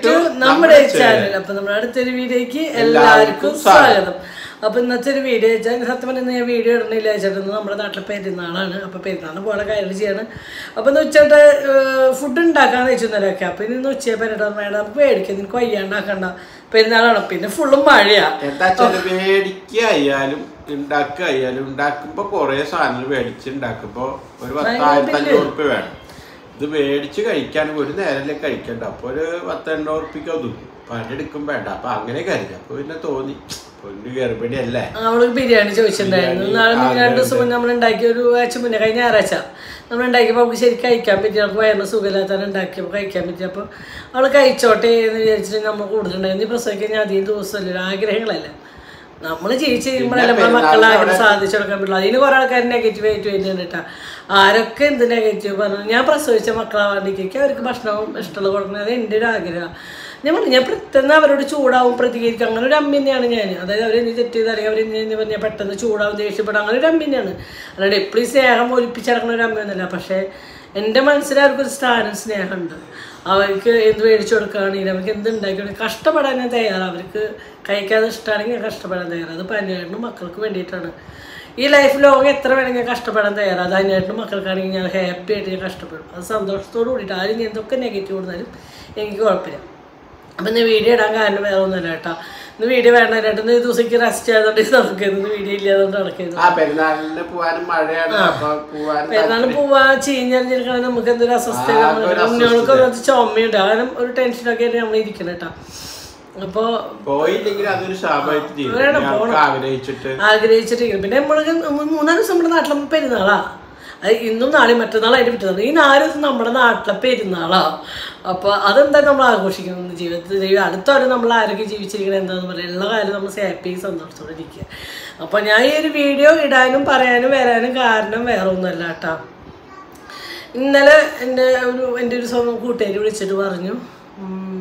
To നമ്മുടെ channel അപ്പൊ നമ്മുടെ അടുത്തൊരു വീഡിയോക്ക് എല്ലാവർക്കും സ്വാഗതം അപ്പൊ ഇന്നത്തെ ഒരു വീഡിയോ വെച്ചാൽ സത്യം പറഞ്ഞാൽ ഞാൻ വീഡിയോ ഇടണില്ല വെച്ചിട്ട് നമ്മുടെ നാട്ടിലെ പെരുന്നാളാണ് അപ്പൊ പെരുന്നാളിന് പോലെ കാര്യങ്ങൾ ചെയ്യാണ് അപ്പൊ ഇന്ന് ഉച്ചത്തെ ഫുഡ് ഉണ്ടാക്കാന്ന് വെച്ചിരുന്നല്ലൊക്കെ അപ്പൊ ഇന്ന് ഉച്ചയെ പറഞ്ഞിട്ട് മേഡം നമുക്ക് മേടിക്കാം നിനക്ക് വയ്യാണ്ടാക്കണ്ട പെരുന്നാളാണ് പിന്നെ ഫുള്ളും മഴയാ എന്താ വെച്ചാല് മേടിക്കുക ആയാലും ഉണ്ടാക്കുക ആയാലും ഉണ്ടാക്കുമ്പോ കൊറേ സാധനങ്ങൾ മേടിച്ച് ഉണ്ടാക്കുമ്പോ ഒരു പത്തായിരത്തി അഞ്ഞൂറ് ഉറുപ്പ്യ വേണം ഇത് മേടിച്ച് കഴിക്കാൻ ഒരു നേരല്ലേ കഴിക്കണ്ട അപ്പൊ ഒരു പത്ത് എണ്ണൂറ് ഉറുപ്പിക്ക് ഒതുക്കും പണിയെടുക്കും വേണ്ട അപ്പൊ അങ്ങനെ കരുതി അപ്പൊ പിന്നെ തോന്നി പൊന്നു ഗർഭിണി അല്ലേ അവള് ബിരിയാണി ചോദിച്ചിട്ടുണ്ടായിരുന്നു നാളെ രണ്ട് ദിവസം മുന്നേ നമ്മൾ ഉണ്ടാക്കിയ ഒരു ആഴ്ച മുന്നേ കഴിഞ്ഞ ഞായറാഴ്ച നമ്മൾ ഉണ്ടാക്കിയപ്പോൾ നമുക്ക് ശരിക്കും കഴിക്കാൻ പറ്റി നമുക്ക് വയറിന് സുഖമില്ലാത്തതാണ് ഉണ്ടാക്കിയപ്പോൾ കഴിക്കാൻ പറ്റി അപ്പോൾ അവൾ കഴിച്ചോട്ടെ എന്ന് വിചാരിച്ചിട്ട് നമ്മൾ കൂടുതലുണ്ടായിരുന്നു ഈ പ്രസവിക്കാൻ ഞാൻ അധികം ദിവസമല്ല ആഗ്രഹങ്ങളല്ല നമ്മൾ ജീവിച്ച് കഴിയുമ്പോഴല്ലേ നമ്മുടെ മക്കളുടെ ആഗ്രഹം സാധിച്ചു കൊടുക്കാൻ പറ്റുള്ളൂ അതിന് കുറേ ആൾക്കാർ നെഗറ്റീവ് ആയിട്ട് വരുന്നുണ്ട് കേട്ടോ ആരൊക്കെ എന്ത് നെഗറ്റീവ് പറഞ്ഞു ഞാൻ പ്രസവിച്ച മക്കളാവാണ്ടിരിക്കും അവർക്ക് ഭക്ഷണം ഇഷ്ടമുള്ള കൊടുക്കുന്നത് അത് എൻ്റെ ഒരു ആഗ്രഹമാണ് ഞാൻ പറഞ്ഞു ഞാൻ പെട്ടെന്ന് അവരോട് ചൂടാവും പ്രതികരിക്കും അങ്ങനെ ഒരു അമ്മ തന്നെയാണ് ഞാൻ അതായത് അവർ എന്ത് തെറ്റ് ചെയ്ത് അല്ലെങ്കിൽ അവർ എന്ന് പറഞ്ഞാൽ പെട്ടെന്ന് ചൂടാവും ദേഷ്യപ്പെടും അങ്ങനെ ഒരു അമ്മ തന്നെയാണ് അല്ലാണ്ട് എപ്പോഴും സ്നേഹം ഒലിപ്പിച്ചിറങ്ങുന്ന ഒരു അമ്മയൊന്നുമല്ല പക്ഷേ എൻ്റെ മനസ്സിൽ അവർക്കൊരു സ്ഥാനം സ്നേഹമുണ്ട് അവർക്ക് എന്ത് മേടിച്ചു കൊടുക്കുകയാണെങ്കിലും അവർക്ക് എന്ത് ഉണ്ടാക്കി കഷ്ടപ്പെടാൻ ഞാൻ തയ്യാറാണ് അവർക്ക് കഴിക്കാതെ ഇഷ്ടമാണെങ്കിൽ ഞാൻ കഷ്ടപ്പെടാൻ തയ്യാറാണ് അത് പനിയായിട്ടും മക്കൾക്ക് വേണ്ടിയിട്ടാണ് ഈ ലൈഫ് ലോകം എത്ര വേണമെങ്കിൽ ഞാൻ കഷ്ടപ്പെടാൻ തയ്യാറാണ് അത് അതിനായിട്ടും മക്കൾക്കാണെങ്കിൽ ഞാൻ ഹാപ്പി ആയിട്ട് ഞാൻ കഷ്ടപ്പെടും അത് സന്തോഷത്തോട് കൂടിയിട്ട് ആരും ഞാൻ എന്തൊക്കെ നെഗറ്റീവ് കൊടുത്താലും എനിക്ക് കുഴപ്പമില്ല അപ്പം ഇന്ന് വീഡിയോ ഇടാൻ കാരണം വേറെ ഒന്നുമില്ല കേട്ടോ ഇന്ന് വീഡിയോ വേണ്ട കേട്ടോ ഇന്ന് ദിവസത്തേക്ക് റെസ്റ്റ് ആയതുകൊണ്ട് നടക്കുന്നത് ഇന്ന് വീഡിയോ ഇല്ലാതുകൊണ്ട് നടക്കുന്നത് ആ പെരുന്നാളിന് പോവാനും മഴയാണ് അപ്പൊ പോവാനും പെരുന്നാളിന് പോവാ ചീഞ്ഞറിഞ്ഞിരിക്കണ നമുക്ക് എന്തൊരു അസ്വസ്ഥത ഉണ്ണികൾക്ക് കുറച്ച് ചുമയുണ്ട് കാരണം ഒരു ടെൻഷനൊക്കെ ആയിട്ട് നമ്മൾ ഇരിക്കണം കേട്ടോ അപ്പോൾ പോയില്ലെങ്കിൽ അതൊരു ശാപമായിട്ട് ചെയ്യും ഞങ്ങൾക്ക് ആഗ്രഹിച്ചിട്ട് ആഗ്രഹിച്ചിട്ടിരിക്കും പിന്നെ നമ്മൾക്ക് മൂന്നാല് ദിവസം നമ്മുടെ നാട്ടിലെ പെരുന്നാളാ അത് ഇന്നും നാളെയും മറ്റന്നാൾ അതിൻ്റെ പിറ്റന്നാൾ ഈ നാല് ദിവസം നമ്മുടെ നാട്ടിലെ പെരുന്നാളാ അപ്പോൾ അതെന്തായാലും നമ്മൾ ആഘോഷിക്കണം ജീവിതത്തിൽ ജീവിതം അടുത്തവരെ നമ്മൾ ആരോഗ്യം ജീവിച്ചിരിക്കണം എന്താണെന്ന് പറയുക ഉള്ള കാര്യം നമ്മൾ ഹാപ്പി സന്തോഷത്തോടെ ഇരിക്കുക അപ്പോൾ ഞാൻ ഈ ഒരു വീഡിയോ ഇടാനും പറയാനും വരാനും കാരണം വേറെ ഒന്നുമല്ല കേട്ടോ ഇന്നലെ എൻ്റെ ഒരു എൻ്റെ ഒരു സ്വന്തം കൂട്ടുകാരി വിളിച്ചിട്ട് പറഞ്ഞു ഉം,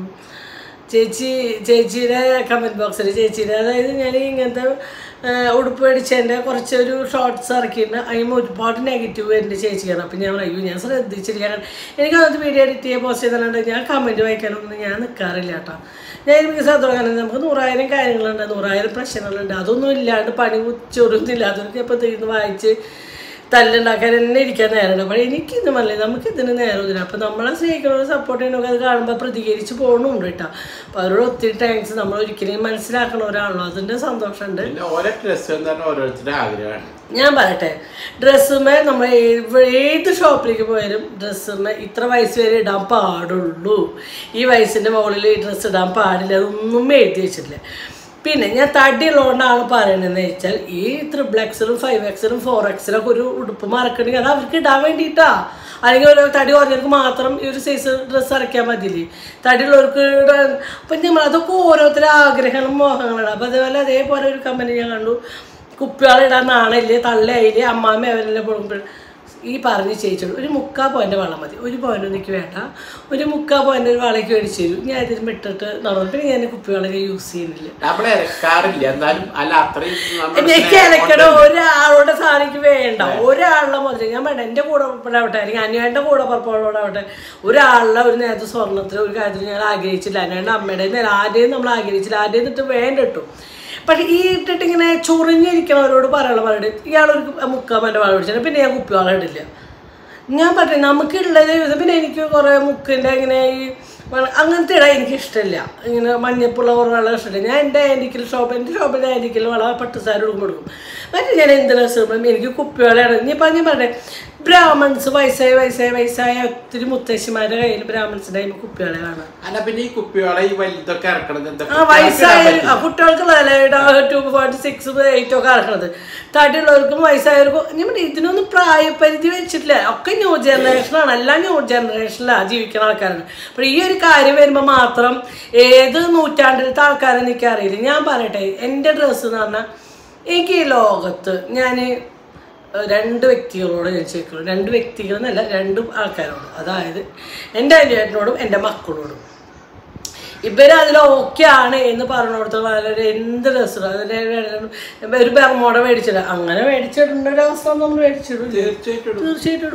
ചേച്ചി ചേച്ചിയുടെ കമൻറ്റ് ബോക്സിൽ ചേച്ചിയുടെ അതായത് ഞാൻ ഇങ്ങനത്തെ ആ, ഉടുപ്പ് മേടിച്ചതിൻ്റെ കുറച്ചൊരു ഷോർട്സ് ഇറക്കിയിട്ട് അതിന് ഒരുപാട് നെഗറ്റീവ് എൻ്റെ ചേച്ചിയാണ് അപ്പം ഞാൻ അയ്യോ ഞാൻ ശ്രദ്ധിച്ചില്ല കാരണം എനിക്ക് അതിനകത്ത് വീഡിയോ എഡിറ്റ് ചെയ്യുക പോസ്റ്റ് ചെയ്തല്ലാണ്ട് ഞാൻ കമൻറ്റ് വായിക്കാനൊന്നും ഞാൻ നിൽക്കാറില്ല കേട്ടോ ഞാൻ എനിക്ക് ശ്രദ്ധ കാരണം നമുക്ക് നൂറായിരം കാര്യങ്ങളുണ്ട് നൂറായിരം പ്രശ്നങ്ങളുണ്ട് അതൊന്നും ഇല്ലാണ്ട് പണി ചൊറുന്നില്ല അതൊക്കെ ഇപ്പോൾ തീർന്ന് വായിച്ച് തല്ലുണ്ടാക്കാൻ തന്നെ ഇരിക്കാൻ നേരമുണ്ട് അപ്പോൾ എനിക്കിത് മല്ലേ നമുക്ക് ഇതിന് നേരമില്ല അപ്പോൾ നമ്മളെ സ്നേഹിക്കുന്നവർ സപ്പോർട്ട് ചെയ്യണമൊക്കെ അത് കാണുമ്പോൾ പ്രതികരിച്ച് പോകണമുണ്ട് കേട്ടോ അപ്പോൾ അവരോട് ഒത്തിരി താങ്ക്സ് നമ്മൾ ഒരിക്കലും മനസ്സിലാക്കണവരാണല്ലോ അതിൻ്റെ സന്തോഷമുണ്ട് പിന്നെ ഓരോ ഡ്രസ്സ് എന്ന് പറഞ്ഞാൽ ഓരോരുത്തരുടെ ആഗ്രഹമാണ് ഞാൻ പറയട്ടെ ഡ്രസ്സുമേ നമ്മൾ ഏത് ഏത് ഷോപ്പിലേക്ക് പോയാലും ഡ്രസ്സുമേ ഇത്ര വയസ്സ് വരെ ഇടാൻ പാടുള്ളൂ ഈ വയസ്സിൻ്റെ മുകളിൽ ഈ ഡ്രസ്സ് ഇടാൻ പാടില്ല അതൊന്നും എഴുതി വെച്ചിട്ടില്ല പിന്നെ ഞാൻ തടിയുള്ളതുകൊണ്ടാണ് പറയണതെന്ന് വെച്ചാൽ ഈ ത്രിബിൾ എക്സലും ഫൈവ് എക്സലും ഫോർ എക്സലും ഒക്കെ ഒരു ഉടുപ്പ് മറക്കണമെങ്കിൽ അത് അവർക്ക് ഇടാൻ വേണ്ടിയിട്ടാ അല്ലെങ്കിൽ ഒരു തടി കുറഞ്ഞവർക്ക് മാത്രം ഈ ഒരു സൈസ് ഡ്രസ്സ് ഇറക്കിയാൽ മതിയില്ലേ തടിയുള്ളവർക്ക് ഇടാൻ അപ്പം നമ്മൾ അതൊക്കെ ഓരോരുത്തരുടെ ആഗ്രഹങ്ങളും മോഹങ്ങളാണ് അപ്പം അതേപോലെ അതേപോലെ ഒരു കമ്പനി ഞാൻ കണ്ടു കുപ്പികളിടാൻ നാണയില്ലേ തള്ളയില്ലേ അമ്മാമ്മ അവരെല്ലാം പോകുമ്പോൾ ഈ പറഞ്ഞ് ചേച്ചോട് ഒരു മുക്കാ പോയിന്റ് വള മതി ഒരു പോയിന്റ് എനിക്ക് വേണ്ട ഒരു മുക്കാ പോയിന്റ് ഒരു വളയ്ക്ക് മേടിച്ചു തരും ഞാൻ ഇതിന് ഇട്ടിട്ട് നടന്നു പിന്നെ ഞാൻ കുപ്പികളൊക്കെ യൂസ് ചെയ്യുന്നില്ല നമ്മൾ ഇറക്കാറില്ല എന്നാലും അല്ല അത്രയും നമ്മുടെ എനിക്ക് സ്നേഹം ഇലക്കട ഒരാളുടെ സാധനം എനിക്ക് വേണ്ട ഒരാളുടെ മുതൽ ഞാൻ വേണ്ട എൻ്റെ കൂടെ പുറപ്പെടാവട്ടെ അല്ലെങ്കിൽ അന്വേൻ്റെ കൂടെ പുറപ്പെടുന്നതാവട്ടെ ഒരാളുടെ ഒരു നേരത്തെ സ്വർണ്ണത്തിൽ ഒരു കാര്യത്തിൽ ഞാൻ ആഗ്രഹിച്ചില്ല അന്വേൻ്റെ അമ്മയുടെ നേരം ആരെയും നമ്മൾ ആഗ്രഹിച്ചില്ല ആരെയും എന്നിട്ട് വേണ്ട കിട്ടും പക്ഷെ ഈ ഇട്ടിട്ട് ഇങ്ങനെ ചൊറിഞ്ഞിരിക്കണവരോട് പറയണ പറയുന്നത് ഇയാളൊരു മുക്കാമൻ്റെ വാഴ പിടിച്ചാൽ പിന്നെ ഞാൻ കുപ്പിവാള ഇടില്ല ഞാൻ പറഞ്ഞു നമുക്കുള്ളത് പിന്നെ എനിക്ക് കുറേ മുക്കിൻ്റെ ഇങ്ങനെ ഈ വള- അങ്ങനത്തെ ഇടാൻ എനിക്ക് ഇഷ്ടമില്ല ഇങ്ങനെ മഞ്ഞപ്പുള്ള കുറേ വെള്ളം ഇഷ്ടമില്ല ഞാൻ എൻ്റെ ആൻറ്റിക്കൽ ഷോപ്പ് എൻ്റെ ഷോപ്പിൻ്റെ ആൻറ്റിക്കൽ വള പട്ടുസാരി കൊടുക്കും കൊടുക്കും മറ്റേ ഞാൻ എന്ത് ഡ്രസ്സ് എനിക്ക് കുപ്പിവളയാണ് ഇനിയിപ്പോൾ ഞാൻ പറഞ്ഞേ ബ്രാഹ്മൺസ് വയസ്സായ വയസ്സായ വയസ്സായ ഒത്തിരി മുത്തശ്ശിമാരുടെ കയ്യിൽ ബ്രാഹ്മൺസിൻ്റെ കയ്യിൽ കുപ്പിവളയാണ് അല്ല പിന്നെ ഈ കുപ്പിയോളെ ഈ വലുതൊക്കെ ഇറക്കണത് എന്താ ആ വയസ്സായ ആ കുട്ടികൾക്കുള്ളതല്ലേ ടു ഫോർട്ടി സിക്സ് എയ്റ്റ് ഒക്കെ ഇറക്കണത് തടിയുള്ളവർക്കും വയസ്സായവർക്കും ഞാൻ പറഞ്ഞു, ഇതിനൊന്നും പ്രായപരിധി വെച്ചിട്ടില്ല ഒക്കെ ന്യൂ ജനറേഷനാണ് എല്ലാം ന്യൂ ജനറേഷനിലാണ് ജീവിക്കുന്ന ആൾക്കാരാണ് അപ്പോൾ ഈ ഒരു കാര്യം വരുമ്പോൾ മാത്രം ഏത് നൂറ്റാണ്ടിലത്തെ ആൾക്കാരെ എനിക്ക് അറിയില്ല ഞാൻ പറയട്ടെ എൻ്റെ ഡ്രസ്സ് എന്ന് പറഞ്ഞാൽ എനിക്ക് ഈ ലോകത്ത് ഞാൻ രണ്ട് വ്യക്തികളോട് ഞാൻ ചോദിക്കുള്ളൂ രണ്ട് വ്യക്തികൾ എന്നല്ല രണ്ട് ആൾക്കാരോട് അതായത് എൻ്റെ അനിയേട്ടനോടും എൻ്റെ മക്കളോടും ഇവര് അതിൽ ഓക്കെ ആണ് എന്ന് പറഞ്ഞിടത്തോളം അതിലൊരു എന്ത് രസം അതിന്റെ ഒരു ബെർമോട മേടിച്ചിട അങ്ങനെ മേടിച്ചിടേണ്ട ഒരു അവസ്ഥ നമ്മൾ മേടിച്ചിടും തീർച്ചയായിട്ടും തീർച്ചയായിട്ടും ഇടും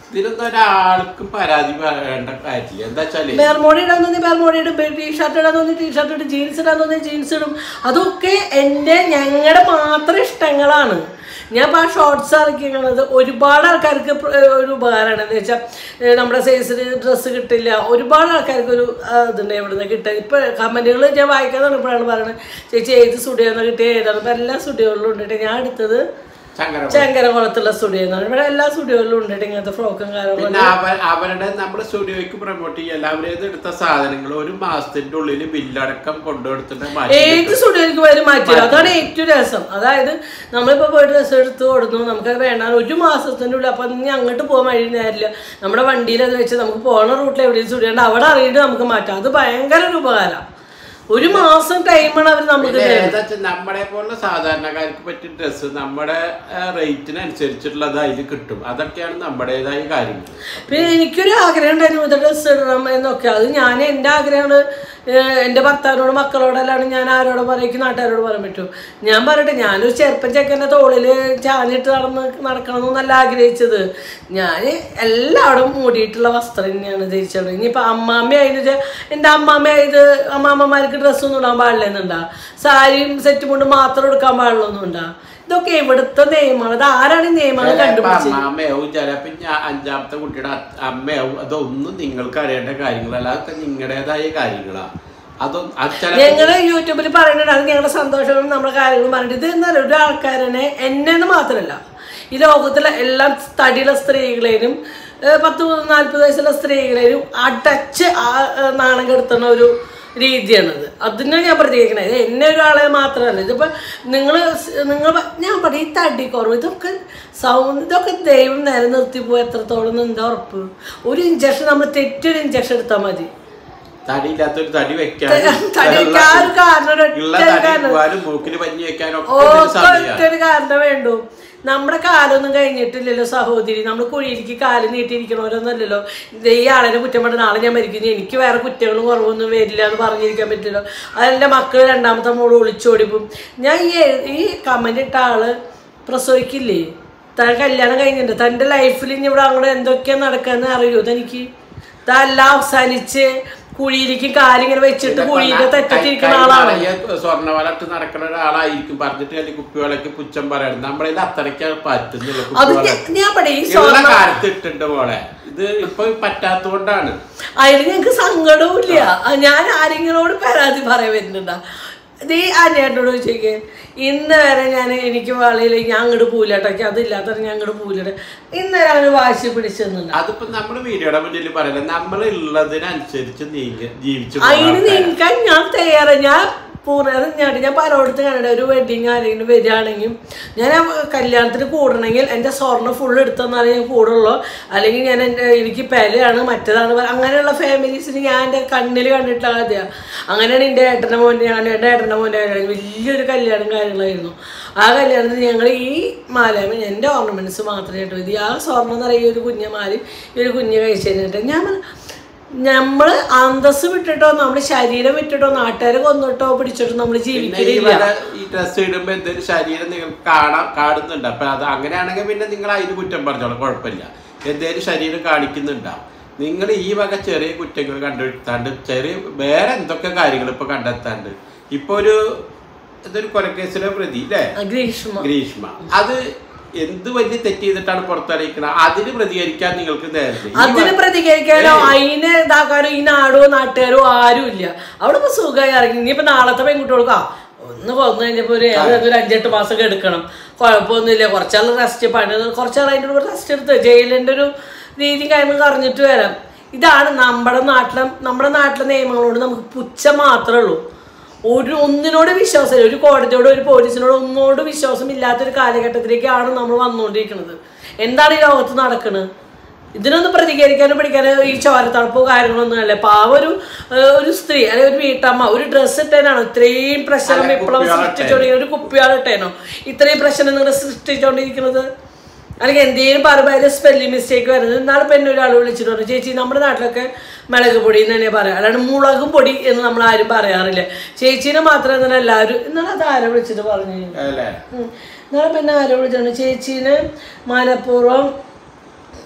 ഇതിനൊന്നും ഒരാൾക്കും പരാതി പറയേണ്ട കാര്യമില്ല എന്താ വെച്ചാല് ബെർമോഡി ഇടാൻ തോന്നി ബെർമോഡി ഇടും ടീഷർട്ട് ഇടാൻ തോന്നി ടീഷർട്ട് ഇടും ജീൻസ് ഇടാൻ തോന്നി ജീൻസ് ഇടും അതൊക്കെ എൻ്റെ ഞങ്ങളുടെ മാത്രം ഇഷ്ടങ്ങളാണ് ഞാൻ ഇപ്പോൾ ആ ഷോർട്സ് ഇറക്കിയത് ഒരുപാട് ആൾക്കാർക്ക് പ്ര- ഒരു ഉപകാരമാണ് എന്ന് വെച്ചാൽ നമ്മുടെ സൈസിന് ഡ്രസ്സ് കിട്ടില്ല ഒരുപാട് ആൾക്കാർക്ക് ഒരു ആ, ഇതുണ്ട് എവിടുന്ന് കിട്ടുക ഇപ്പം കമൻറ്റുകൾ ഞാൻ വായിക്കാൻ തുടങ്ങിയപ്പോഴാണ് പറയുന്നത് ചേച്ചി ഏത് സ്റ്റുഡിയോന്ന് കിട്ടിയ ഏതാണ് ഇപ്പം എല്ലാ സ്റ്റുഡിയോകളിലും ഉണ്ട് ഞാൻ എടുത്തത് ചങ്കര ചങ്കരകുളത്തുള്ള സ്റ്റുഡിയോ എന്നാണ് ഇവിടെ എല്ലാ സ്റ്റുഡിയോകളിലും ഉണ്ട് ഇങ്ങനത്തെ ഫ്രോക്കും കാര്യങ്ങളും പിന്നെ അവ അവരുടെ നമ്മുടെ സ്റ്റുഡിയോയ്ക്ക് പ്രൊമോട്ട് ചെയ്യാൻ അവരേത് എടുത്ത സാധനങ്ങൾ ഒരു മാസത്തിന്റെ ഉള്ളിൽ ബില്ലടക്കം കൊണ്ടുകൊടുത്തിട്ട് മാറ്റി ഏത് സ്റ്റുഡിയോയിലേക്ക് വരും മാറ്റിയത് അതാണ് ഏറ്റവും രസം അതായത് നമ്മളിപ്പോൾ പോയി ഡ്രസ്സ് എടുത്ത് കൊടുന്നു നമുക്ക് വേണ്ട ഒരു മാസത്തിൻ്റെ ഉള്ളിൽ അപ്പം ഇനി അങ്ങോട്ട് പോകാൻ വഴി നേരില്ല നമ്മുടെ വണ്ടിയിൽ അത് വെച്ച് നമുക്ക് പോണ റൂട്ടിൽ എവിടെയും സ്റ്റുഡിയോ ഉണ്ട് അവിടെ അറിയിട്ട് നമുക്ക് മാറ്റാം അത് ഭയങ്കര ഒരു ഉപകാരം ഒരു മാസം ടൈമാണ് അവർ നമുക്ക് പിന്നെ തരുന്നത്. ഏതാ വെച്ചാ നമ്മളെ പോലുള്ള സാധാരണക്കാർക്ക് പറ്റിയ ഡ്രസ്സ് നമ്മുടെ റേറ്റിനനുസരിച്ചിട്ടുള്ളത് അതിൽ കിട്ടും അതൊക്കെയാണ് നമ്മുടേതായ കാര്യങ്ങൾ പിന്നെ എനിക്കൊരു ആഗ്രഹം ഉണ്ടായിരുന്നു ഇങ്ങനത്തെ ഡ്രസ്സ് ഇടണം എന്നൊക്കെ അത് ഞാൻ എൻ്റെ ആഗ്രഹമാണ് എൻ്റെ ഭർത്താവിനോട് മക്കളോടെല്ലാം ഞാൻ ആരോട് പറയും നാട്ടുകാരോട് പറയാൻ പറ്റും ഞാൻ പറയട്ടെ ഞാനൊരു ചെറുപ്പം ചെക്കൻ്റെ തോളിൽ ചാഞ്ഞിട്ട് നടന്ന് നടക്കണമെന്നല്ല ആഗ്രഹിച്ചത് ഞാൻ എല്ലാവരും മൂടിയിട്ടുള്ള വസ്ത്രം തന്നെയാണ് ധരിച്ചത് ഇനിയിപ്പോൾ അമ്മാമ്മയായത് എൻ്റെ അമ്മാമ്മയായത് അമ്മാമ്മമാർക്ക് ഡ്രസ്സൊന്നും ഇടാൻ പാടില്ലെന്നുണ്ടാ സാരിയും സെറ്റും കൊണ്ട് മാത്രം എടുക്കാൻ പാടില്ലെന്നുണ്ടാ ഇതൊക്കെ ഇവിടുത്തെ നിയമമാണ് ഇത് ആരാണ് ഈ നിയമങ്ങൾ കണ്ടുപിടിച്ചത് അമ്മയാവും ചിലപ്പോ ഞാൻ അഞ്ചാമത്തെ കുട്ടിയുടെ അ- അമ്മയാവും അതൊന്നും നിങ്ങൾക്ക് അറിയേണ്ട കാര്യങ്ങളല്ല അതൊക്കെ നിങ്ങളുടേതായ കാര്യങ്ങളാ അതൊന്നും അത് ചില ഞങ്ങള് യൂട്യൂബിൽ പറയുന്നുണ്ട് അത് ഞങ്ങളുടെ സന്തോഷങ്ങളും നമ്മുടെ കാര്യങ്ങളും പറഞ്ഞിട്ട് ഇത് എന്നാൽ ഒരു ആൾക്കാരനെ എന്നെന്ന് മാത്രമല്ല ഈ ലോകത്തിലെ എല്ലാ തടിയുള്ള സ്ത്രീകളെയും ഏഹ് പത്ത് നാൽപ്പത് വയസ്സുള്ള സ്ത്രീകളെയും അടച്ച് ആ ഏഹ് നാണം കെടുത്തുന്ന ഒരു രീതിയാണത് അതിനെ ഞാൻ പ്രതികരിക്കണത് ഇത് എന്നെ ഒരാളെ മാത്രമല്ല ഇതിപ്പോൾ നിങ്ങൾ നിങ്ങൾ ഞാൻ പറയും ഈ തടി കുറവ് ഇതൊക്കെ സൗണ്ട് ഇതൊക്കെ ദൈവം നേരെ നിർത്തി പോയി എത്രത്തോളം എന്താ ഉറപ്പ് ഒരു ഇഞ്ചക്ഷൻ നമ്മൾ തെറ്റൊരു ഇഞ്ചക്ഷൻ എടുത്താൽ മതി തടിയില്ലാത്തൊരു തടി വെക്കാൻ തടിക്കാൻ കാരണം ഒരൊറ്റ ഉള്ള തടി കാരണം. പോവാനും മൂക്കിന് പഞ്ഞി വെക്കാനും ഓ ഒക്കെ ഇതിന് സമയമാണ് ഒറ്റൊരു കാരണം വേണ്ടു നമ്മുടെ കാലൊന്നും കഴിഞ്ഞിട്ടില്ലല്ലോ സഹോദരി നമ്മൾ കുഴിയിലേക്ക് കാല് നീട്ടിയിരിക്കണവരൊന്നുമല്ലല്ലോ ഇത് ഈ ആളിനെ കുറ്റം പറഞ്ഞ നാളെ ഞാൻ മരിക്കുന്നു എനിക്ക് വേറെ കുറ്റങ്ങളും കുറവൊന്നും വരില്ല എന്ന് പറഞ്ഞിരിക്കാൻ പറ്റില്ലല്ലോ അതെൻ്റെ മക്കൾ രണ്ടാമത്തെ മോള് ഒളിച്ചോടിപ്പും ഞാൻ ഈ എഴു- ഈ കമന്റ് ഇട്ട ആള് പ്രസവിക്കില്ലേ താൻ കല്യാണം കഴിഞ്ഞിട്ടുണ്ട് തൻ്റെ ലൈഫിൽ ഇനി ഇവിടെ അങ്ങോട്ട് എന്തൊക്കെയാ നടക്കാന്ന് അറിയൂ തനിക്ക് ഇതെല്ലാം അവസാനിച്ച് കുഴിയിലേക്ക് കാലിങ്ങനെ വെച്ചിട്ട് കുഴിയിലെ തെറ്റത്തിരിക്കുന്ന ആളാണ് സ്വർണ്ണ വളട്ട് നടക്കുന്ന ഒരാളായിരിക്കും പറഞ്ഞിട്ട് അല്ലെങ്കിൽ കുപ്പികളൊക്കെ പുച്ഛം പറയണം നമ്മളെ അത്രയ്ക്ക് പറ്റുന്നില്ല അത് കുപ്പികളെ ഞാൻ- ഞാൻ പറയും ഈ ഉള്ള സ്വർണ്ണ കാലത്ത് ഇട്ടുണ്ട് മോളെ ഇത് ഇപ്പൊ പറ്റാത്തോണ്ടാണ് അതിന് ഞങ്ങൾക്ക് സങ്കടവും ഇല്ല ആ, ഞാൻ ആരെങ്കിലോട് പരാതി പറയാൻ വരുന്നുണ്ടാ ഇത് ഈ അനിയേട്ടനോട് ചോദിക്കേ ഇന്ന് വരെ ഞാൻ എനിക്ക് വളയിൽ ഞാൻ അങ്ങോട്ട് പൂലാട്ടൊക്കെ അതില്ലാത്ത ഞാൻ അങ്ങോട്ട് പൂലിട്ട് ഇന്ന് വരെ അങ്ങനെ വാശി പിടിച്ചെന്നുണ്ട് അതിപ്പോ നമ്മള് വീഡിയോയുടെ മുന്നിൽ പറയില്ല നമ്മൾ ഉള്ളതിനനുസരിച്ച് നീങ്ങി ജീവിച്ചു അതിന് പോകുന്ന ആൾക്കാരാ. നീക്കാൻ ഞാൻ തയ്യാറാണ് ഞാൻ പൂർണ്ണ ഞാൻ ഞാൻ പലയിടത്ത് കണ്ടിട്ട് ഒരു വെഡിങ് ആരെങ്കിലും വരികയാണെങ്കിൽ ഞാൻ ആ കല്യാണത്തിന് കൂടണമെങ്കിൽ എൻ്റെ സ്വർണ്ണം ഫുൾ എടുത്തെന്നാലേ ഞാൻ കൂടുള്ളൂ അല്ലെങ്കിൽ ഞാൻ എൻ്റെ എനിക്ക് പെലയാണ് മറ്റേതാണ് പറ- അങ്ങനെയുള്ള ഫാമിലീസിന് ഞാൻ എൻ്റെ കണ്ണിൽ കണ്ടിട്ടുള്ള കഥയാണ് അങ്ങനെയാണ് എൻ്റെ ഏട്ടൻ്റെ മോൻ്റെ ഞാൻ എൻ്റെ ഏട്ടൻ്റെ മോൻ്റെ കല്യാണം വലിയൊരു കല്യാണം കാര്യങ്ങളായിരുന്നു ആ കല്യാണത്തിന് ഞങ്ങൾ ഈ മാലാമ എൻ്റെ ഓർണമെൻറ്റ്സ് മാത്രമേ കേട്ടോ ഇത് ആ സ്വർണ്ണം എന്ന് പറയുന്ന ഒരു കുഞ്ഞമാരി ഈ ഒരു കുഞ്ഞ് കഴിച്ചു കഴിഞ്ഞിട്ട് ഞാൻ പറഞ്ഞു, നമ്മള് അന്തസ് വിട്ടിട്ടോ നമ്മുടെ ശരീരം വിട്ടിട്ടോ നാട്ടുകാരെ കൊന്നിട്ടോ പിടിച്ചിട്ടോ നമ്മൾ പിന്നെ ഈ ജീവിക്കുന്നില്ല വക ഈ ഡ്രസ് ഇടുമ്പോ എന്തെങ്കിലും ശരീരം നിങ്ങൾക്ക് കാണാൻ കാണുന്നുണ്ട് അപ്പൊ അത് അങ്ങനെയാണെങ്കിൽ പിന്നെ നിങ്ങൾ അതിന് കുറ്റം പറഞ്ഞോളാം കുഴപ്പമില്ല എന്തേലും ശരീരം കാണിക്കുന്നുണ്ടാവും നിങ്ങൾ ഈ വക ചെറിയ കുറ്റങ്ങൾ കണ്ടെത്താണ്ട് ചെറിയ വേറെ എന്തൊക്കെ കാര്യങ്ങൾ ഇപ്പൊ കണ്ടെത്താണ്ട് ഇപ്പൊ ഒരു ഇതൊരു കൊലക്കേസിലെ പ്രതി അല്ലേ ആ, ഗ്രീഷ്മ ഗ്രീഷ്മ അത് എന്ത് വലിയ തെറ്റ് ചെയ്തിട്ടാണ് പുറത്തിറങ്ങിക്കണം അതിന് പ്രതികരിക്കാൻ നിങ്ങൾക്ക് നേരത്തെ ഈ അതിന് വ- പ്രതികരിക്കാനോ അതിനെ ഇതാക്കാനോ ഈ നാടോ നാട്ടുകാരോ ആരും ഇല്ല അവിടെ ഇപ്പൊ സുഖമായി ഇറങ്ങി ഇനിയിപ്പോ നാളത്തെ പെൺകുട്ടികൾക്ക് ആ ഒന്ന് കൊന്നു കഴിഞ്ഞപ്പോ ഒരു ഏതായാലും ഒരു അഞ്ചെട്ട് മാസമൊക്കെ എടുക്കണം കുഴപ്പമൊന്നുമില്ല കുറച്ചാൾ റെസ്റ്റ് പണി കുറച്ചാൾ അതിൻ്റെ കൂടെ റെസ്റ്റ് എടുത്ത് ജയിലിൻ്റെ ഒരു രീതി കാര്യങ്ങൾ അറിഞ്ഞിട്ട് വരാം ഇതാണ് നമ്മുടെ നാട്ടിലെ നമ്മുടെ നാട്ടിലെ നിയമങ്ങളോട് നമുക്ക് പുച്ഛം മാത്രമേ ഉള്ളൂ ഒരു ഒന്നിനോട് വിശ്വാസമില്ല ഒരു കോടതിയോട് ഒരു പോലീസിനോട് ഒന്നോട് വിശ്വാസം ഇല്ലാത്തൊരു കാലഘട്ടത്തിലേക്കാണ് നമ്മൾ വന്നുകൊണ്ടിരിക്കുന്നത് എന്താണ് ഈ ലോകത്ത് നടക്കുന്നത് ഇതിനൊന്നും പ്രതികരിക്കാനും പിടിക്കാനും ഈ ചോരത്തളപ്പോ കാര്യങ്ങളൊന്നും അല്ല പാവ ഒരു ഏഹ്, ഒരു സ്ത്രീ അല്ലെങ്കിൽ ഒരു വീട്ടമ്മ ഒരു ഡ്രസ്സ് ഇട്ടേനാണോ ഇത്രയും പ്രശ്നം അല്ല, വിപ്ലവം കുപ്പിയാള് സൃഷ്ടിച്ചോണ്ടിരിക്കുന്നത് ഒരു കുപ്പിയാളിട്ടേനോ ഇത്രയും പ്രശ്നം നിങ്ങൾ സൃഷ്ടിച്ചോണ്ടിരിക്കുന്നത് അല്ലെങ്കിൽ എന്തെങ്കിലും പറയുമ്പോൾ സ്പെല്ലിംഗ് മിസ്റ്റേക്ക് വരുന്നത് ഇന്നാളെ പിന്നെ ഒരാൾ വിളിച്ചിട്ട് പറഞ്ഞു ചേച്ചി നമ്മുടെ നാട്ടിലൊക്കെ മുളക് പൊടി എന്ന് തന്നെ പറയാം അല്ലാണ്ട് മുളകും പൊടി എന്ന് നമ്മൾ ആരും പറയാറില്ല ചേച്ചീനെ മാത്രം തന്നെ എല്ലാവരും ഇന്നാളെ അത് ആരോ വിളിച്ചിട്ട് പറഞ്ഞു അല്ലേ ഉം. ഇന്നാളെ പിന്നെ ആരോ വിളിച്ചിട്ടുണ്ട് ചേച്ചീനെ മനഃപൂർവ്വം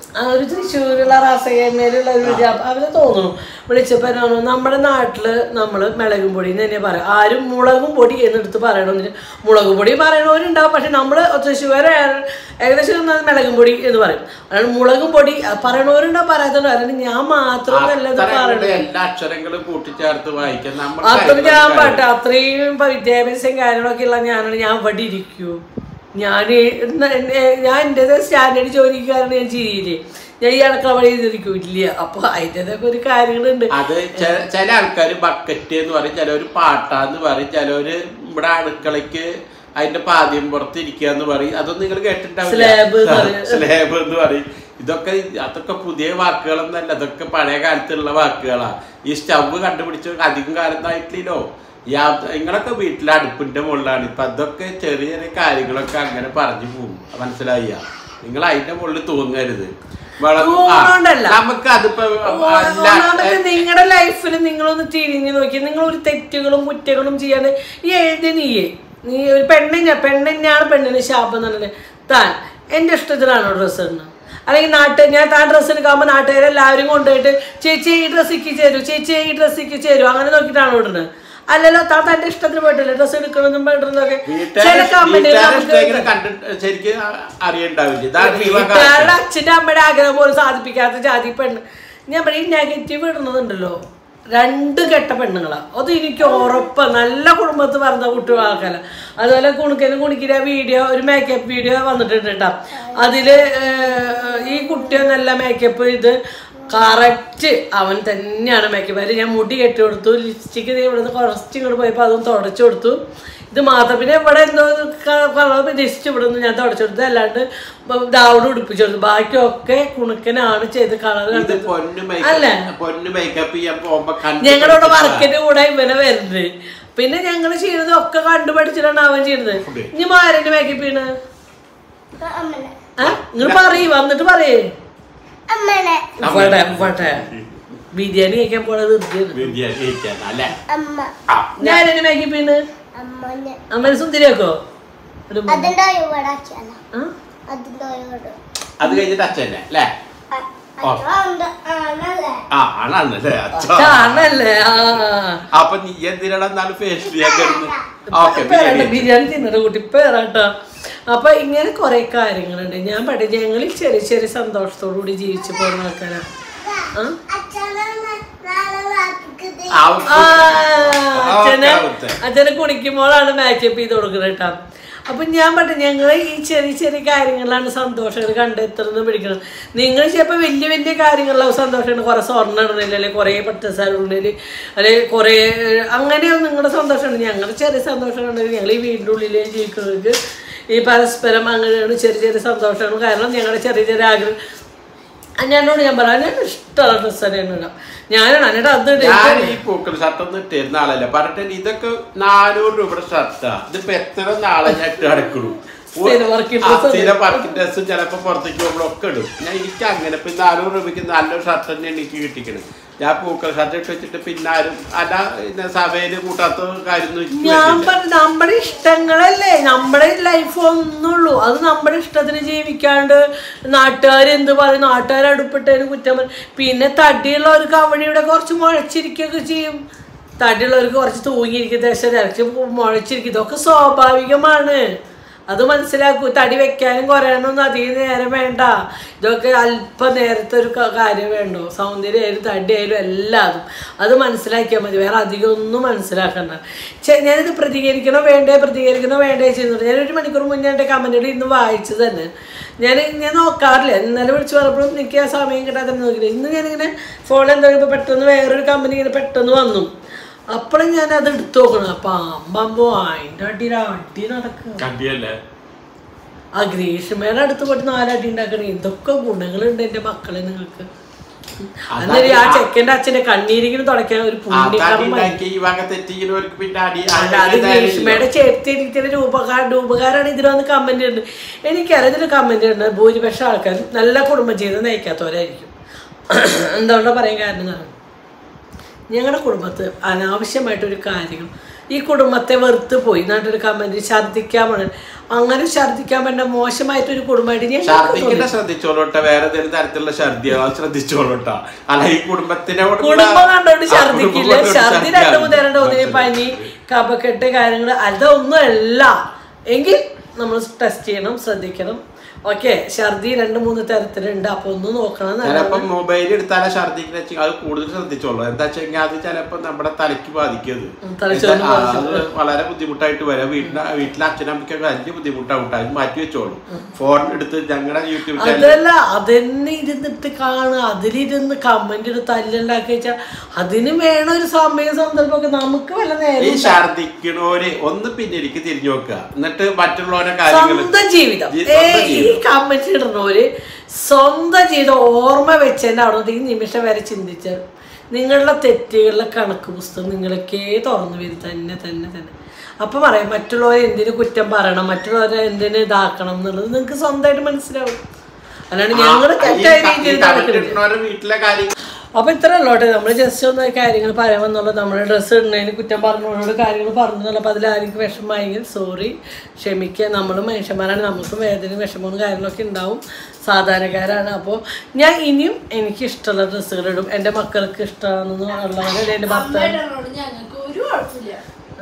ആ ഒരു തൃശ്ശൂരുള്ള റാസകേമയിലുള്ള ഒരു വീഡിയോ അപ്പൊ അവര് തോന്നുന്നു വിളിച്ചപ്പോ എന്നാ പറഞ്ഞു, നമ്മുടെ നാട്ടില് നമ്മള് മുളകും പൊടി എന്ന് തന്നെ പറയാം ആരും മുളകും പൊടി എന്നെടുത്ത് പറയണമെന്നില്ല മുളകും പൊടി പറയണവരുണ്ടാവും പക്ഷെ നമ്മള് തൃശ്ശൂര് ഏകദേശം ഒന്ന് മുളകും പൊടി എന്ന് പറയും അതാണ് മുളകും പൊടി പറയണവരുണ്ടാവും പറയാത്തവരുണ്ടാവും അല്ലാണ്ട് ഞാൻ മാത്രമല്ല ഇത് അത്ര പറയണത് അങ്ങട് എല്ലാ അക്ഷരങ്ങളും കൂട്ടിച്ചേർത്ത് വായിക്കാൻ നമ്മൾ അത്ര ഞാൻ പാട്ട് അത്രയും ഇപ്പൊ വിദ്യാഭ്യാസം കാര്യങ്ങളൊക്കെ ഉള്ള ഞാനാണ് ഞാൻ ഇവിടെ ഇരിക്കൂ ഞാൻ ഞാൻ എൻ്റെ സ്റ്റാൻഡേർഡ് ജോലിക്കാരന് ഞാൻ ചിരിയില്ലേ ഞാൻ ഈ അടക്കള വഴി ചെയ്തിരിക്കും ഇല്ല അപ്പൊ അതിൻ്റെതൊക്കെ ഒരു കാര്യങ്ങളുണ്ട് അത് ചെ- ചില ആൾക്കാർ ബക്കറ്റ് എന്ന് പറയും ചിലവര് പാട്ടാന്ന് പറയും ചിലവര് ഇവിടെ അടുക്കളയ്ക്ക് അതിന്റെ പാദ്യം പുറത്ത് ഇരിക്കുക എന്ന് പറയും അതൊന്നും നിങ്ങൾ Slab എന്ന് പറയും. സ്ലേബ് എന്ന് പറയും ഇതൊക്കെ അതൊക്കെ പുതിയ വാക്കുകളൊന്നല്ല അതൊക്കെ പഴയ കാലത്തുള്ള വാക്കുകളാ ഈ സ്റ്റവ് കണ്ടുപിടിച്ച അധികം കാലത്തായിട്ടില്ലല്ലോ ഈ ആ- നിങ്ങളൊക്കെ വീട്ടിലെ അടുപ്പിന്റെ മുകളിലാണ് ഇപ്പൊ അതൊക്കെ ചെറിയ ചെറിയ കാര്യങ്ങളൊക്കെ അങ്ങനെ പറഞ്ഞു പോകും മനസ്സിലായ നിങ്ങൾ അതിന്റെ മുകളിൽ തൂങ്ങരുത് വളം- ആ, തൂങ്ങുന്നോണ്ടല്ല. നമുക്ക് അതിപ്പോ അല്ല ഒന്നാമത്തെ നിങ്ങളുടെ ലൈഫിൽ നിങ്ങളൊന്ന് തിരിഞ്ഞു നോക്കി നിങ്ങൾ ഒരു തെറ്റുകളും കുറ്റങ്ങളും ചെയ്യാതെ ഈ എഴുതി നീയേ നീ ഒരു പെണ്ണിനെ പെണ്ണിനെയാണ് പെണ്ണിന് ശാപം എന്ന് പറഞ്ഞത് താൻ എൻ്റെ ഇഷ്ടത്തിലാണോ ഡ്രസ്സ് ഇടുന്നത് അല്ലെങ്കിൽ നാട്ട് ഞാൻ താൻ ഡ്രസ്സ് എടുക്കുമ്പോൾ നാട്ടുകാരെല്ലാവരും കൊണ്ടുപോയിട്ട് ചേച്ചി ഈ ഡ്രസ്സിക്ക് ചേരൂ ചേച്ചി ഈ ഡ്രസ്സിക്ക് ചേരൂ അങ്ങനെ നോക്കിയിട്ടാണോ ഇടുന്നത് അല്ലല്ലോ താൻ തന്റെ ഇഷ്ടത്തിന് പോയിട്ടില്ല ഡ്രസ്സ് എടുക്കണമെന്നും ഇടുന്നതൊക്കെ ചില കമന്റ് വീട്ടുകാരെ കണ്ടിട്ട് ശരിക്കും അറിയണ്ടാവില്ല ഇതാണ് ഈ വക വീട്ടുകാരുടെ അച്ഛൻ്റെ അമ്മയുടെ ആഗ്രഹം പോലും സാധിപ്പിക്കാത്ത ജാതി പെണ്ണ് ഞാൻ പറയും നെഗറ്റീവ് ഇടുന്നതുണ്ടല്ലോ രണ്ട് കെട്ട പെണ്ണുങ്ങളാ അത് എനിക്ക് ഉറപ്പ് നല്ല കുടുംബത്തിൽ പറഞ്ഞ കുട്ടികൾ ആൾക്കാര അതുപോലെ കുണുക്കനും കുണിക്കിന്റെ വീഡിയോ ഒരു മേക്കപ്പ് വീഡിയോ വന്നിട്ടുണ്ട് കേട്ടോ അതില് ഏർ, ഈ കുട്ടിയെ നല്ല മേക്കപ്പ് ഇത് കറക്റ്റ് അവൻ തന്നെയാണ് മേക്കപ്പ് അതിൽ ഞാൻ മുടി കെട്ടി കൊടുത്തു ലിപ്സ്റ്റിക്ക് ഇവിടുന്ന് കുറച്ച് ഇങ്ങോട്ട് പോയപ്പോൾ അതും തുടച്ചു കൊടുത്തു ഇത് മാത്രം പിന്നെ ഇവിടെ എന്തോ കളർ ജസ്റ്റ് ഇവിടെ നിന്ന് ഞാൻ തുടച്ചു കൊടുത്തു അല്ലാണ്ട് ദാവോട് ഉടുപ്പിച്ചു കൊടുത്തു ബാക്കിയൊക്കെ കുണുക്കനാണ് ചെയ്ത് കളർ ഇത് കണ്ടത് പൊന്നു അല്ലേ? മേക്കപ്പ് പൊന്നു മേക്കപ്പ് ചെയ്യാൻ പോകുമ്പോ കണ്ട് ഞങ്ങളുടെ പഠിച്ചതാ. വർക്കിന്റെ കൂടെ ഇവനെ വരുന്നത് പിന്നെ ഞങ്ങൾ ചെയ്യുന്നത് ഒക്കെ കണ്ടുപഠിച്ചിട്ടാണ് അവൻ ചെയ്യുന്നത് ഇനി മാരന്റെ മേക്കപ്പ് ചെയ്യണ അമ്മനെ നിങ്ങൾ പറയ് വന്നിട്ട് പറയേ അമ്മനെ ഇവിടെ ഇവിടെ ബിരിയാണി കഴിക്കാൻ പോണത് ഇതാണ് ബിരിയാണി കഴിക്കാൻ അല്ലേ അമ്മ ആ, ഞാൻ എന്നെ മേക്കപ്പ് ചെയ്യണ് അമ്മനെ അമ്മനെ സുന്ദരിയാക്കോ ഒരു മ- അതിന്റെ ഇവിടെ അച്ഛന ആ? അതിന്റെ ഇവിടെ അത് കഴിഞ്ഞിട്ട് അച്ഛനെ അല്ലേ അച്ഛനുണ്ട് ആണല്ലേ ആ ആണല്ലേ അച്ഛ ആണല്ലേ ആ അപ്പൊ നീ എന്തിനാണ് എന്നാലും ഫേസ് ചെയ്യാൻ കരുതുന്നത് ഓക്കെ പേരാട്ടോ, ബിരിയാണി തിന്നിട്ട് കൂട്ടി പേരാട്ടോ അപ്പൊ ഇങ്ങനെ കുറെ കാര്യങ്ങളുണ്ട് ഞാൻ പഠി ഞങ്ങളിൽ ചെറിയ ചെറിയ സന്തോഷത്തോടു കൂടി ജീവിച്ചു പോകുന്ന ആൾക്കാരാ ആ? ആ, അച്ഛനെ അച്ഛനെ കുടിക്കുമ്പോഴാണ് മേക്കപ്പ് ചെയ്ത് കൊടുക്കുന്നത് കേട്ടോ അപ്പൊ ഞാൻ പറഞ്ഞു ഞങ്ങൾ ഈ ചെറിയ ചെറിയ കാര്യങ്ങളിലാണ് സന്തോഷങ്ങൾ കണ്ടെത്തുന്നത് പിടിക്കുന്നത് നിങ്ങൾ ചിലപ്പോൾ വലിയ വലിയ കാര്യങ്ങളിലാവും സന്തോഷമാണ് കുറെ സ്വർണ്ണം ഇടണില്ല അല്ലെങ്കിൽ കുറേ പട്ടസാരം ഇടണില്ല അല്ലെങ്കിൽ കുറേ അങ്ങനെയൊന്നും നിങ്ങളുടെ സന്തോഷമുണ്ട് ഞങ്ങളുടെ ചെറിയ സന്തോഷങ്ങളുണ്ടെങ്കിൽ ഞങ്ങൾ ഈ വീടിൻ്റെ ഉള്ളിൽ ജീവിക്കുന്നവർക്ക് ഈ പരസ്പരം അങ്ങനെയാണ് ചെറിയ ചെറിയ സന്തോഷങ്ങൾ കാരണം ഞങ്ങളുടെ ചെറിയ ചെറിയ ആഗ്രഹം ആ, ഞാനോട് ഞാൻ പറയാം ഞാൻ ഇഷ്ടമുള്ള ഡ്രസ്സ് തന്നെയാണ് ഇടാം ഞാനാണ് എന്നിട്ട് അത് ഇടും. ഞാൻ ഈ പൂക്കൾ ഷർട്ട് ഒന്നും ഇട്ടിരുന്ന ആളല്ല പറഞ്ഞിട്ട് ഇതൊക്കെ നാനൂറ് രൂപയുടെ ഷർട്ടാ ഇതിപ്പോ എത്ര നാളെ ഞാൻ ഇട്ട് നടക്കണു സ്ഥിരം working ആ, dress ആണ്. സ്ഥിരം വർക്കിംഗ് ഡ്രസ്സും ചിലപ്പോ പുറത്തേക്ക് പോകുമ്പോഴൊക്കെ ഇടും ഞാൻ എനിക്ക് അങ്ങനെ ഇപ്പൊ നാനൂറ് രൂപയ്ക്ക് നല്ലൊരു ഷർട്ട് തന്നെയാണ് എനിക്ക് കിട്ടിക്കണത് ഞാൻ പൂക്കൾ ഷർട്ട് ഇട്ട് വെച്ചിട്ട് പിന്നെ ആരും അല്ല പിന്നെ സഭയില് കൂട്ടാത്ത കാര്യം ഞാൻ പറഞ്ഞു നമ്മുടെ ഇഷ്ടങ്ങളല്ലേ നമ്മുടെ ലൈഫ് ഒന്നുള്ളൂ അത് നമ്മുടെ ഇഷ്ടത്തിന് ജീവിക്കാണ്ട് നാട്ടുകാർ എന്ത് പറയും നാട്ടുകാർ അടുപ്പിട്ടതിന് കുറ്റം പറയും പിന്നെ തടിയുള്ളവർക്ക് അവിടെ ഇവിടെ കുറച്ച് മുഴച്ചിരിക്കുകയൊക്കെ ചെയ്യും തടിയുള്ളവർക്ക് കുറച്ച് തൂങ്ങിയിരിക്കും ദേശം ഇറച്ചി മുഴച്ചിരിക്കും ഇതൊക്കെ സ്വാഭാവികമാണ് അത് മനസ്സിലാക്കൂ തടി വെക്കാനും കുറയാനൊന്നും അധികം നേരം വേണ്ട ഇതൊക്കെ അല്പ നേരത്തെ ഒരു ക- കാര്യം വേണ്ടോ സൗന്ദര്യമായാലും തടിയായാലും എല്ലാതും അത് മനസ്സിലാക്കിയാൽ മതി വേറെ അധികം ഒന്നും മനസ്സിലാക്കണ്ട ചെ ഞാനിത് പ്രതികരിക്കണോ വേണ്ടേ പ്രതികരിക്കണോ വേണ്ടേ ചെയ്യുന്നുണ്ട് ഞാൻ ഒരു മണിക്കൂർ മുന്നേ എൻ്റെ കമൻറ്റുകൾ ഇന്ന് വായിച്ചു തന്നെ ഞാൻ ഞാൻ നോക്കാറില്ല ഇന്നലെ വിളിച്ച് പറഞ്ഞപ്പോഴും എനിക്ക് ആ സമയം കിട്ടാതെ നോക്കില്ല ഇന്ന് ഞാനിങ്ങനെ ഫോണിൽ എന്താ ഇപ്പോൾ പെട്ടെന്ന് വേറൊരു കമ്പനി ഇങ്ങനെ പെട്ടെന്ന് വന്നു അപ്പോഴും ഞാൻ അത് എടുത്തു നോക്കണം പാമ്പമ്പോ അതിൻ്റെ അടിയിൽ അടി നടക്കുക കണ്ടിയല്ലേ ആ ഗ്രീഷ്മയുടെ അടുത്ത് പോയിട്ട് നാലടി ഉണ്ടാക്കണേ എന്തൊക്കെ ഗുണങ്ങളുണ്ട് എന്റെ മക്കളെ നിങ്ങൾക്ക് അന്നേരം ആ ചെക്കന്റെ അച്ഛന്റെ കണ്ണീരിങ്ങനെ തുടയ്ക്കാൻ ഒരു പുണ്യകർമ്മ ഉണ്ടാക്കി ഈ വക തെറ്റിക്കുന്നവർക്ക് പിന്നെ അടി അല്ല അത് ഗ്രീഷ്മയുടെ ചേർത്തി എനിക്കൊരു രൂപകാര രൂപകാരാണ് ഇതിൽ വന്ന് കമന്റ് ഉണ്ട് എനിക്കറിയാം ഇതിൽ കമന്റ് ഉണ്ട് ഭൂരിപക്ഷം ആൾക്കാരും നല്ല കുടുംബജീവിതം നയിക്കാത്തവരായിരിക്കും എന്തുകൊണ്ടാ പറയാൻ കാരണം എന്നാണ് ഞങ്ങളുടെ കുടുംബത്ത് അനാവശ്യമായിട്ടൊരു കാര്യങ്ങൾ ഈ കുടുംബത്തെ വെറുത്ത് പോയി എന്നിട്ടൊരു കമന്റ് ഛർദ്ദിക്കാൻ പോണ അങ്ങനെ ഛർദ്ദിക്കാൻ പറ്റുന്ന മോശമായിട്ടൊരു കുടുംബമായിട്ട് ഞാൻ ഛർദിക്കുന്ന ശ്രദ്ധിച്ചോളൂട്ടെ വേറെ ഏതെങ്കിലും തരത്തിലുള്ള ഛർദിയോ ശ്രദ്ധിച്ചോളൂട്ടാ അല്ല ഈ കുടുംബത്തിനെ കൊണ്ട് കുടുംബം കണ്ടോണ്ട് ആ, ഛർദ്ദിക്കില്ല കുടുംബം കൊണ്ട് ഛർദി രണ്ട് മൂന്ന് നേരം തോന്നി മനസ്സിലായി. പനി കപക്കെട്ട് കാര്യങ്ങൾ അതൊന്നും അല്ല എങ്കിൽ നമ്മൾ ടെസ്റ്റ് ചെയ്യണം ശ്രദ്ധിക്കണം ഓക്കെ ഛർദി രണ്ട് മൂന്ന് തരത്തിലുണ്ട് അപ്പൊ ഒന്ന് നോക്കണം എന്നല്ല. ചിലപ്പോ മൊബൈൽ എടുത്താലേ ഛർദിക്കുന്ന വെച്ചാൽ അത് കൂടുതൽ ശ്രദ്ധിച്ചോളൂ എന്താ വെച്ചാൽ അത് ചിലപ്പോ നമ്മുടെ തലയ്ക്ക് ബാധിക്കത് ഉം, തലച്ചോറിന് അത് വളരെ ബുദ്ധിമുട്ടായിട്ട് വരാം വീട്ടിലെ വീട്ടിലെ അച്ഛനമ്മയ്ക്കൊക്കെ വലിയ ബുദ്ധിമുട്ടാവും അത് മാറ്റി വെച്ചോളൂ ഫോൺ എടുത്ത് ഞങ്ങളുടെ യൂട്യൂബ് ചാനൽ അതല്ല അതെന്നെ ഇരുന്നിട്ട് കാണുക അതിലിരുന്ന് കമന്റ് ഇട്ട് തല്ലുണ്ടാക്കി വെച്ചാൽ അതിന് വേണം ഒരു സമയം സന്ദർഭമൊക്കെ നമുക്ക് വല്ല ഈ നേരം ഛർദിക്കണോര് ഒന്ന് പിന്നിലേക്ക് തിരിഞ്ഞു നോക്കുക എന്നിട്ട് മറ്റുള്ളവരെ കാര്യങ്ങൾ സ്വന്തം ജീവിതം ജീ- ഏ സ്വന്തം ഈ ജീവിതം. കമന്റ് ഇടുന്നവര് സ്വന്തം ജീവിതം ഓർമ്മ വെച്ചതിന്റെ അവിടെ ഈ നിമിഷം വരെ ചിന്തിച്ച് നിങ്ങളുടെ തെറ്റുകളുടെ കണക്ക് പുസ്തകം നിങ്ങളൊക്കെ തുറന്നു വരും തന്നെ തന്നെ തന്നെ അപ്പൊ പറയാം മറ്റുള്ളവരെ എന്തിനു കുറ്റം പറയണം മറ്റുള്ളവരെ എന്തിനു ഇതാക്കണം എന്നുള്ളത് നിങ്ങൾക്ക് സ്വന്തമായിട്ട് മനസ്സിലാവും അല്ലാണ്ട് ഞങ്ങള് തെറ്റായ രീതിയിൽ നടക്കരുത് ഇടുന്നവരുടെ വീട്ടിലെ കാര്യങ്ങൾ അപ്പൊ ഇത്ര ഉള്ളോട്ടെ നമ്മൾ ജസ്റ്റ് ഒന്ന് കാര്യങ്ങൾ പറയാമെന്നുള്ളത് നമ്മുടെ ഡ്രസ്സ് ഇടുന്നതിന് കുറ്റം പറഞ്ഞവരോട് കാര്യങ്ങൾ പറഞ്ഞെന്നുള്ളൂ അപ്പൊ അതിൽ ആരെങ്കിലും വിഷമമായെങ്കിൽ സോറി ക്ഷമിക്കുക നമ്മൾ മനുഷ്യന്മാരാണ് നമുക്ക് വേദന വിഷമവും കാര്യങ്ങളൊക്കെ ഉണ്ടാവും സാധാരണക്കാരാണ് അപ്പോൾ ഞാൻ ഇനിയും എനിക്ക് ഇഷ്ടമുള്ള ഡ്രസ്സുകൾ ഇടും എൻ്റെ മക്കൾക്ക് ഇഷ്ടമാണെന്ന് ഉള്ളവരെ എൻ്റെ ഭർത്താവ് അമ്മയോട് ഞങ്ങൾക്ക് ഒരു കുഴപ്പമില്ല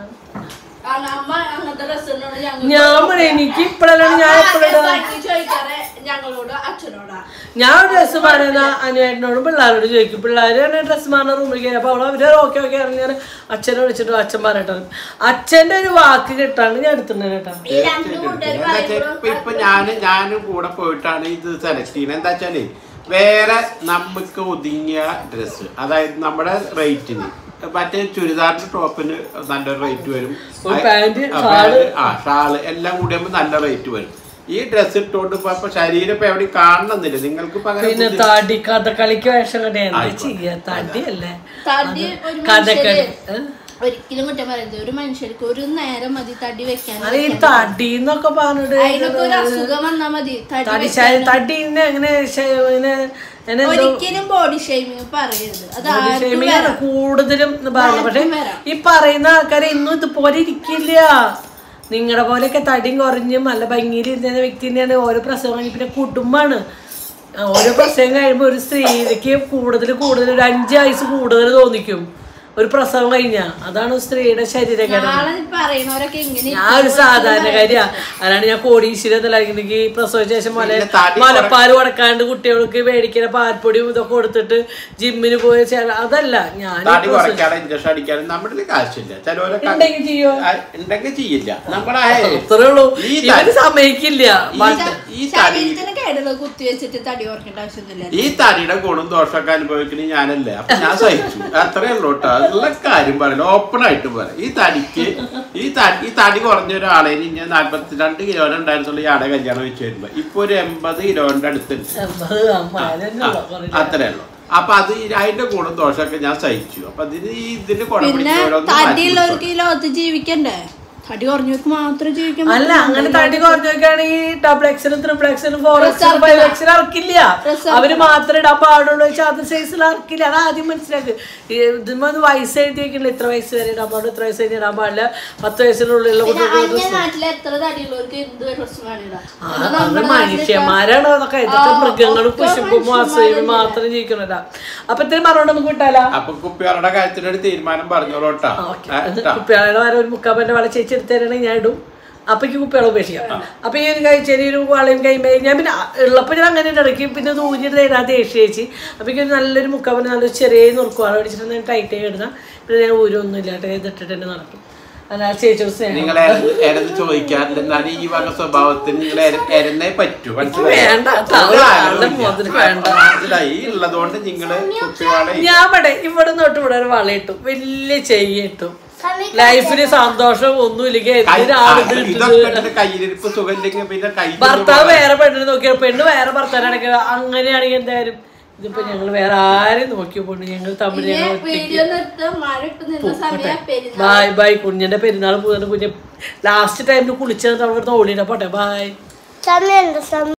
കാരണം അമ്മ അങ്ങനത്തെ ഡ്രസ്സിനോട് ഞങ്ങൾ ഞാൻ പറയാം, എനിക്ക് ഇപ്പോഴല്ലാണ് ഞാൻ എപ്പോഴും ചോദിക്കാറ് ഞങ്ങളോട് അച്ഛനോടാ ഞാൻ ഡ്രസ്സ് പറയുന്ന അനുവേട്ടനോടും പിള്ളേരോട് ചോദിക്കും പിള്ളേർ ഡ്രസ്സ് മാറുന്ന റൂമിൽ കയറി അപ്പോൾ അവർ ഓക്കെ ഓക്കെ അറിഞ്ഞ് ഞാൻ അച്ഛനെ വിളിച്ചിട്ട് അച്ഛൻ പറയട്ടെ അച്ഛൻ്റെ ഒരു വാക്ക് കിട്ടാണ്ട് ഞാൻ എടുത്തിട്ടുണ്ട് കേട്ടോ ഈ രണ്ട് കൂട്ടുകാർ എന്താ വെച്ചാ ഇപ്പൊ ഇപ്പൊ ഞാന് ഞാനും കൂടെ പോയിട്ടാണ് ഇത് സെലക്ട് ചെയ്യുന്നത് എന്താ വെച്ചാല് വേറെ നമുക്ക് ഒതുങ്ങിയ ഡ്രസ്സ് അതായത് നമ്മുടെ റേറ്റിന് മറ്റേ ചുരിദാറിന്റെ ടോപ്പിന് നല്ലൊരു റേറ്റ് വരും ഒരു പാന്റ്, ആ, ഷാള്. പാന്റ്, ആ ഷാള് എല്ലാം കൂടി ആകുമ്പോൾ നല്ല റേറ്റ് വരും ഈ ഡ്രസ്സ് ഇട്ടുകൊണ്ട് ഇപ്പൊ ഇപ്പൊ ശരീരം ഇപ്പൊ എവിടെ കാണണമെന്നില്ല നിങ്ങൾക്ക് ഇപ്പൊ അങ്ങനെ പിന്നെ ബുദ്ധി- തടി കഥകളിക്ക് വേഷം കണ്ടേ എന്താ ആയിക്കോട്ടെ. ചെയ്യാ തടി അല്ലേ തടി ഒരു കഥകളി മനുഷ്യര് ഒരിക്കലും കുറ്റം പറയരുത് ഒരു മനുഷ്യർക്ക് ഒരു നേരം മതി തടി വെക്കാൻ അത് ഈ തടി എന്നൊക്കെ പറഞ്ഞിട്ട് അതിനൊക്കെ ഒരു അസുഖം വന്നാ മതി തടി തടി വെക്കാൻ. തടീനെ എങ്ങനെ ശ- ഇങ്ങനെ ഇങ്ങനെ എന്തോ ഒരിക്കലും ബോഡി ഷേമിങ് പറയരുത് അത് body ആർക്കും shaming ആണ് വരാം. കൂടുതലും പറയുന്നത് പക്ഷെ ആർക്കും വരാം. ഈ പറയുന്ന ആൾക്കാരെ ഇന്നും ഇതുപോലെ ഇരിക്കില്ല നിങ്ങളുടെ പോലെയൊക്കെ തടിയും കുറഞ്ഞും നല്ല ഭംഗിയിൽ ഇരുന്ന വ്യക്തി തന്നെയാണ് ഓരോ പ്രസവം കഴിഞ്ഞ് പിന്നെ കുടുംബമാണ് ആ, ഓരോ പ്രസവം കഴിയുമ്പോൾ ഒരു സ്ത്രീക്ക് കൂടുതൽ കൂടുതൽ ഒരു അഞ്ച് വയസ്സ് കൂടുതൽ തോന്നിക്കും ഒരു പ്രസവം കഴിഞ്ഞാ അതാണ് ഒരു സ്ത്രീയുടെ ശരീരഘടന നാളെ പറയണവരൊക്കെ എങ്ങനെ ഞാൻ ഒരു സാധാരണക്കാരിയാ അല്ലാണ്ട് ഞാൻ കോടീശ്വരത്തിലായിരുന്നെങ്കിൽ പ്രസവിച്ച ശേഷം മുല പിന്നെ തടി മുലപ്പാൽ കൊടുക്കാണ്ട് കുട്ടികൾക്ക് മേടിക്കുന്ന പാൽപ്പൊടിയും ഇതൊക്കെ കൊടുത്തിട്ട് ജിമ്മിന് പോയ ചെ- അതല്ല ഞാൻ തടി കുറയ്ക്കാനും ഇഞ്ചക്ഷൻ അടിക്കാനും നമ്മുടെ കാശില്ല ചിലവരൊക്കെ ഉണ്ടെങ്കിൽ ചെയ്യോ ആ, ഉണ്ടെങ്കിൽ ചെയ്യില്ല നമ്മളെ അത്രേ ഉള്ളൂ ഈ ഇവര് തടി- സമ്മതിക്കില്ല ഈ ത- ഈ തടി ശരീരത്തിന് കേടുള്ള കുത്തി വെച്ചിട്ട് തടി കുറക്കേണ്ട ആവശ്യമൊന്നുമില്ല ഈ തടിയുടെ ഗുണം ദോഷമൊക്കെ അനുഭവിക്കണ ഞാനല്ലേ അപ്പൊ ഞാൻ സഹിച്ചു അത്രേ ഉള്ളൂ കേട്ടോ ഉള്ള കാര്യം പറയല ഓപ്പൺ ആയിട്ട് പറയാം ഈ തടിക്ക് ഈ തടി ഈ തടി കുറഞ്ഞ ഒരാളെ ഇനി നാല്പത്തിരണ്ട് കിലോനെ ഉണ്ടായിരുന്നുള്ളൂ ഈ ആടെ കല്യാണം വെച്ച് വരുമ്പോ ഇപ്പൊ ഒരു എൺപത് കിലോന്റെ അടുത്തുണ്ട് എൺപത് അമ്മ അതന്നെ ഉള്ളു, കുറയില്ല. അത്രേ ഉള്ളൂ അപ്പൊ അത് ഈ- അതിന്റെ ഗുണം ദോഷമൊക്കെ ഞാൻ സഹിച്ചു അപ്പൊ അതിന് ഈ ഇതിന്റെ കുടം പിന്നെ പിടിച്ചവരൊന്നും മാറ്റി തടിയുള്ളവർക്ക് ഈ ലോകത്ത് ജീവിക്കണ്ടേ തടി കുറഞ്ഞവർക്ക് മാത്രം ജീവിക്കാൻ അല്ല പറ്റുള്ളൂ. അങ്ങനെ തടി കുറഞ്ഞു നോക്കുകയാണെങ്കിൽ ഡബിൾ എക്സലും ത്രിപ്പിൾ എക്സലും ഫോർ എക്സലും Reserve ഫൈവ് ഇല്ല. എക്സലും ഇറക്കില്ല Reserve അവര് മാത്രമേ ഇടാൻ പാടുള്ളൂ വെച്ചാൽ അത് സൈസിൽ ഇറക്കില്ല അത് ആദ്യം മനസ്സിലാക്ക് ഇതിന്മേ വയസ്സ് എഴുതി വെക്കണില്ല ഇത്ര വയസ്സ് വരെ ഇടാൻ പാടില്ല ഇത്ര വയസ്സ് കഴിഞ്ഞ് ഇടാൻ പാടില്ല പത്ത് വയസ്സിനുള്ളിലുള്ള പിന്നെ കുട്ടികൾക്ക് അന്യ നാട്ടിലെ എത്ര തടിയുള്ളവർക്ക് എന്ത് ഡ്രസ് വേണിടാം ആ, അത് മനുഷ്യന്മാരാണ് അതൊക്കെ ഇതൊക്കെ മൃഗങ്ങളും കുശുമ്പും അസൂയും മാത്രം ജീവിക്കണല്ല അപ്പൊ ഇത്രയും പറഞ്ഞോണ്ട് നമുക്ക് വിട്ടാലോ അപ്പൊ കുപ്പികളുടെ കാര്യത്തിന് ഒരു തീരുമാനം പറഞ്ഞോളൂട്ടാ കുപ്പിയാളയുടെ വരെ ഒരു മുക്കാപ്പന്റെ വള ചേച്ചി എടുത്തു തരണമെങ്കിൽ ഞാൻ ഇടും അപ്പക്ക് കുപ്പികളെ ഉപേക്ഷിക്കാം അപ്പൊ ഈ ഒരു കൈ ചെറിയൊരു വളയും കൈമ്പേ ഞാൻ പിന്നെ ഉള്ളപ്പോൾ ഞാൻ അങ്ങനെ ഇടയ്ക്ക് പിന്നെ ഇത് ഊഞ്ഞിട്ട് തരാൻ ദേഷ്യം ചേച്ചി അപ്പൊ എനിക്ക് ഒരു നല്ലൊരു മുക്കാപ്പന് നല്ലൊരു ചെറിയ നുറുക്കുവാള മേടിച്ചിട്ട് ഞാൻ ടൈറ്റ് ആയി ഇടുന്ന പിന്നെ ഞാൻ ഊരൊന്നും ഇല്ലാട്ടെ ഇതിട്ടിട്ട് തന്നെ നടക്കും അല്ല ചേച്ചിയുടെ സ്നേഹം നിങ്ങൾ എരന്ന് ചോദിക്കാറില്ല എന്നാലും ഈ വക സ്വഭാവത്തിന് നിങ്ങൾ എരന്നേ പറ്റൂ വേണ്ട, ഒരു ആളുടെ ആലോചന. മുഖത്തിന് വേണ്ട. മനസ്സിലായി ഈ ഉള്ളതുകൊണ്ട് നിങ്ങള് കുപ്പിവാള ഞാൻ ഇവിടെ ഇവിടെ തൊട്ട് ഇവിടെ ഒരു വള ഇട്ടു വലിയ ചെയ്യ ഇട്ടു ലൈഫിന് സന്തോഷം ഒന്നുമില്ലെങ്കിൽ എന്തിനാണ് ഇത് ഇതൊക്കെ ഇട്ടത് ഇട്ടിട്ട് കയ്യിലിരിപ്പ് സുഖമില്ലെങ്കിൽ പിന്നെ കൈ ഭർത്താവ് വേറെ പെണ്ണിനെ നോക്കിയ പെണ്ണ് വേറെ ഭർത്താനാണെങ്കിൽ അങ്ങനെയാണെങ്കിൽ എന്തായാലും ഇതിപ്പോ ഞങ്ങൾ വേറെ ആരും നോക്കി പോണ്ട് ഞങ്ങൾ തമ്മിൽ ഞങ്ങൾ ഒറ്റയ്ക്ക് വീഡിയോ നിർത്ത് മഴ ഇട്ട് നിന്ന സമയം പെരുന്നാൾ ബായ് ബായ് കുഞ്ഞിന്റെ പെരുന്നാൾ പോകുന്ന കുഞ്ഞ് ലാസ്റ്റ് ടൈമിൽ കുളിച്ചത് അവിടെ ഓടിയിട പോട്ടെ ബായ് സമയമുണ്ട് സമയം